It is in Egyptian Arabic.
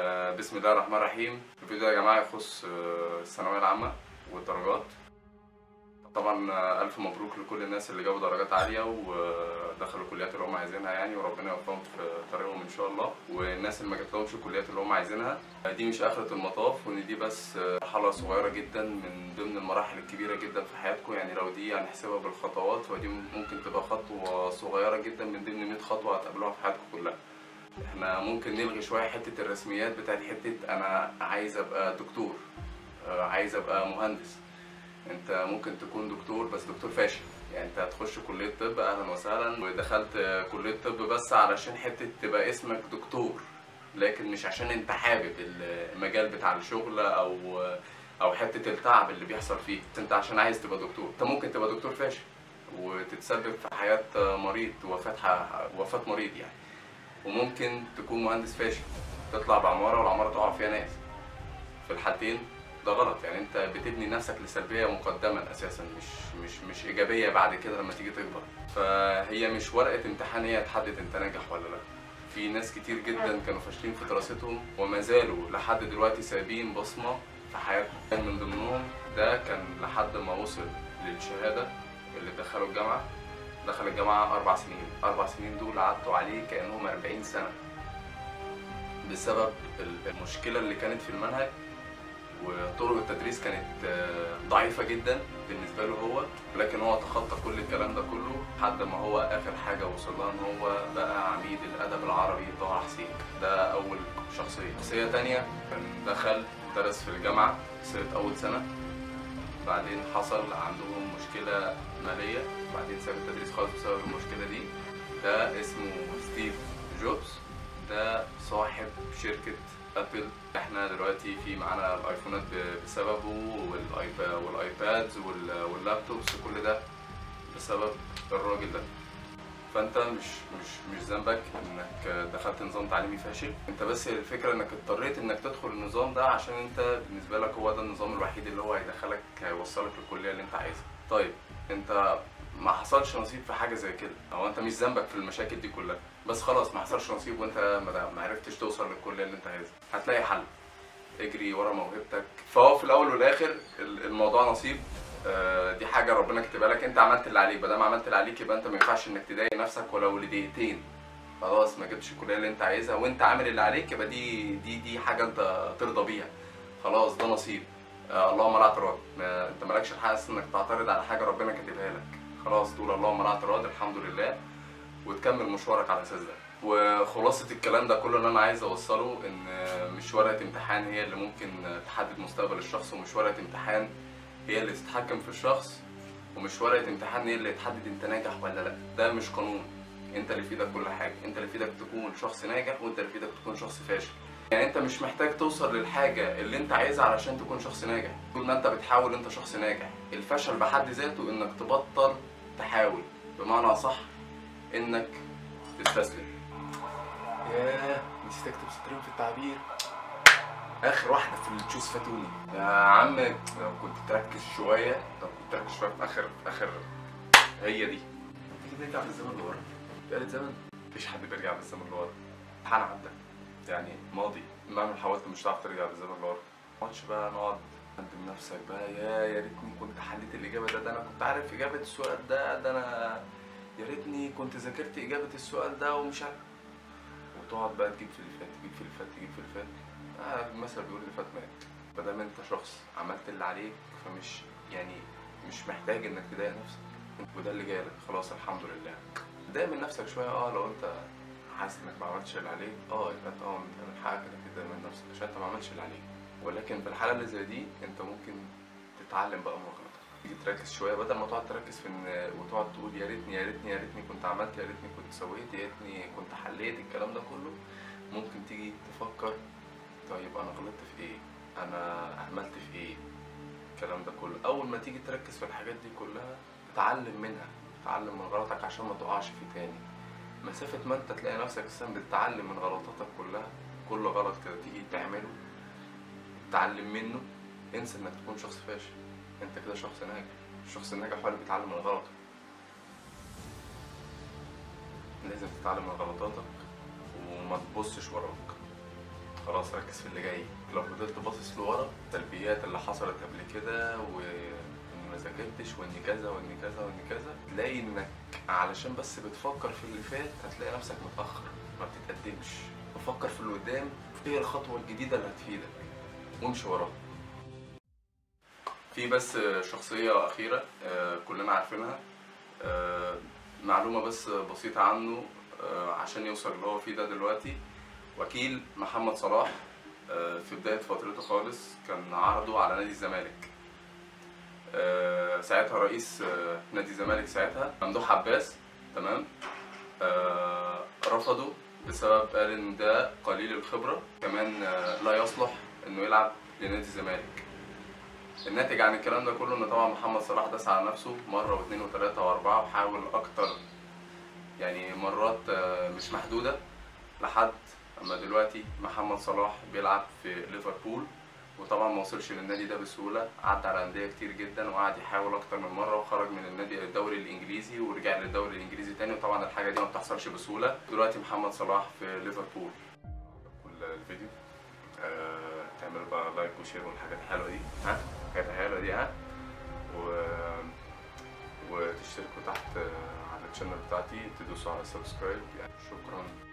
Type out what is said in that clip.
آه، بسم الله الرحمن الرحيم الفيديو ده يا جماعه يخص آه، الثانويه العامه والدرجات طبعا آه، الف مبروك لكل الناس اللي جابوا درجات عاليه ودخلوا الكليات اللي هم عايزينها يعني وربنا يوفقهم في طريقهم ان شاء الله والناس اللي ما جاتلهمش الكليات اللي هم عايزينها آه، دي مش اخره المطاف وان دي بس آه، مرحله صغيره جدا من ضمن المراحل الكبيره جدا في حياتكم يعني لو دي هنحسبها بالخطوات فدي ممكن تبقى خطوه صغيره جدا من ضمن 100 خطوه هتقابلوها في حياتكم كلها احنا ممكن نلغي شويه حته الرسميات بتاعت حته انا عايز ابقى دكتور آه، عايز ابقى مهندس انت ممكن تكون دكتور بس دكتور فاشل يعني انت هتخش كليه طب اهلا وسهلا ودخلت آه، كليه طب بس علشان حته تبقى اسمك دكتور لكن مش عشان انت حابب المجال بتاع الشغل او او حته التعب اللي بيحصل فيه انت عشان عايز تبقى دكتور انت ممكن تبقى دكتور فاشل وتتسبب في حياه مريض وفاه ح- وفاه مريض يعني وممكن تكون مهندس فاشل تطلع بعماره والعماره تقع فيها ناس في الحالتين ده غلط يعني انت بتبني نفسك لسلبيه مقدما اساسا مش مش مش ايجابيه بعد كده لما تيجي تكبر فهي مش ورقه امتحان هي تحدد انت ناجح ولا لا في ناس كتير جدا كانوا فاشلين في دراستهم وما زالوا لحد دلوقتي سايبين بصمه في حياتهم كان من ضمنهم ده كان لحد ما وصل للشهاده اللي دخله الجامعه دخل الجامعة أربع سنين أربع سنين دول عدوا عليه كأنهم 40 سنة بسبب المشكلة اللي كانت في المنهج وطرق التدريس كانت آه، ضعيفة جدا بالنسبة له هو لكن هو تخطى كل الكلام ده كله لحد ما هو آخر حاجة وصل لها إن هو بقى عميد الأدب العربي طه حسين ده أول شخصية شخصية تانية كان دخل درس في الجامعة سنة أول سنة بعدين حصل عندهم مشكلة مالية بعدين ساب التدريس خالص بسبب المشكلة دي ده اسمه ستيف جوبز ده صاحب شركة ابل احنا دلوقتي في معانا الايفونات ب- بسببه والايبا والايبادز وال- واللابتوبس كل ده بسبب الراجل ده فانت مش مش مش ذنبك انك دخلت نظام تعليمي فاشل انت بس الفكره انك اضطريت انك تدخل النظام ده عشان انت بالنسبه لك هو ده النظام الوحيد اللي هو هيدخلك هيوصلك للكليه اللي انت عايزها طيب انت ما حصلش نصيب في حاجه زي كده او انت مش ذنبك في المشاكل دي كلها بس خلاص ما حصلش نصيب وانت ما ما عرفتش توصل للكليه اللي انت عايزها هتلاقي حل اجري ورا موهبتك فهو في الاول والاخر ال- الموضوع نصيب آه، دي حاجه ربنا كاتبها لك انت عملت اللي عليك بدل ما عملت اللي عليك يبقى انت ما ينفعش انك تضايق نفسك ولو لدقيقتين خلاص ما جبتش الكليه اللي انت عايزها وانت عامل اللي عليك يبقى دي دي دي حاجه انت ترضى بيها خلاص ده نصيب آه اللهم لا اعتراض ما انت مالكش الحق أصلاً انك تعترض على حاجه ربنا كاتبها لك خلاص تقول اللهم لا اعتراض الحمد لله وتكمل مشوارك على اساس ده وخلاصة الكلام ده كله اللي انا عايز اوصله ان مش ورقة امتحان هي اللي ممكن تحدد مستقبل الشخص ومش ورقة امتحان هي اللي تتحكم في الشخص ومش ورقة امتحان هي اللي تحدد انت ناجح ولا لا ده مش قانون انت اللي في ايدك كل حاجة انت اللي في ايدك تكون شخص ناجح وانت اللي في ايدك تكون شخص فاشل يعني انت مش محتاج توصل للحاجة اللي انت عايزها علشان تكون شخص ناجح طول ما انت بتحاول انت شخص ناجح الفشل بحد ذاته انك تبطل تحاول بمعنى صح انك تستسلم ياه نسيت اكتب سطرين في التعبير اخر واحده في التشوز فاتوني يا عم لو كنت تركز شويه لو كنت تركز شويه في اخر في اخر هي دي تيجي نرجع بالزمن لورا في آلة زمن مفيش حد بيرجع بالزمن لورا امتحان عدى يعني ماضي مهما حاولت مش هتعرف ترجع بالزمن لورا ما تقعدش بقى نقعد تندم نفسك بقى يا يا ريتني كنت حليت الاجابه ده ده انا كنت عارف اجابه السؤال ده ده انا يا ريتني كنت ذاكرت اجابه السؤال ده ومش عارف وتقعد بقى تجيب في اللي فات تجيب في اللي فات تجيب في اللي فات آه المثل بيقول اللي فات مات ما دام انت شخص عملت اللي عليك فمش يعني مش محتاج انك تضايق نفسك وده اللي جايلك خلاص الحمد لله ضايق من نفسك شويه اه لو انت حاسس انك ما عملتش اللي عليك اه يبقى انت اه من حقك انك تتضايق من نفسك عشان انت ما عملتش اللي عليك ولكن في الحاله اللي زي دي انت ممكن تتعلم بقى من غلطك تيجي تركز شويه بدل ما تقعد تركز في ان وتقعد تقول يا ريتني يا ريتني يا ريتني كنت عملت يا ريتني كنت سويت يا ريتني كنت حليت الكلام ده كله ممكن تيجي تفكر طيب انا غلطت في ايه انا اهملت في ايه الكلام ده كله اول ما تيجي تركز في الحاجات دي كلها تتعلم منها تتعلم من غلطك عشان ما تقعش فيه تاني مسافة ما انت تلاقي نفسك اساسا بتتعلم من غلطاتك كلها كل غلط كده تيجي تعمله تتعلم منه انسى انك تكون شخص فاشل انت كده شخص ناجح الشخص الناجح هو اللي بيتعلم من غلطه لازم تتعلم من غلطاتك وما تبصش وراك خلاص ركز في اللي جاي لو فضلت باصص لورا السلبيات اللي حصلت قبل كده واني ما ذاكرتش واني كذا واني كذا واني كذا تلاقي انك علشان بس بتفكر في اللي فات هتلاقي نفسك متاخر ما بتتقدمش فكر في اللي قدام ايه الخطوه الجديده اللي هتفيدك وامشي وراها في بس شخصيه اخيره آه، كلنا عارفينها آه، معلومه بس بسيطه عنه آه، عشان يوصل اللي هو فيه ده دلوقتي وكيل محمد صلاح آه، في بداية فترته خالص كان عرضه على نادي الزمالك آه، ساعتها رئيس آه، نادي الزمالك ساعتها ممدوح عباس تمام آه، رفضه بسبب قال ان ده قليل الخبرة كمان آه، لا يصلح انه يلعب لنادي الزمالك الناتج عن الكلام ده كله ان طبعا محمد صلاح داس على نفسه مرة واثنين وثلاثة واربعة وحاول اكتر يعني مرات آه، مش محدودة لحد اما دلوقتي محمد صلاح بيلعب في ليفربول وطبعا ما وصلش للنادي ده بسهوله عدى على انديه كتير جدا وقعد يحاول اكتر من مره وخرج من النادي الدوري الانجليزي ورجع للدوري الانجليزي تاني وطبعا الحاجه دي ما بتحصلش بسهوله دلوقتي محمد صلاح في ليفربول كل الفيديو آه، تعمل بقى لايك وشير والحاجات الحلوه دي ها الحاجات الحلوه دي ها و وتشتركوا تحت آه، على الشانل بتاعتي تدوسوا على سبسكرايب يعني شكرا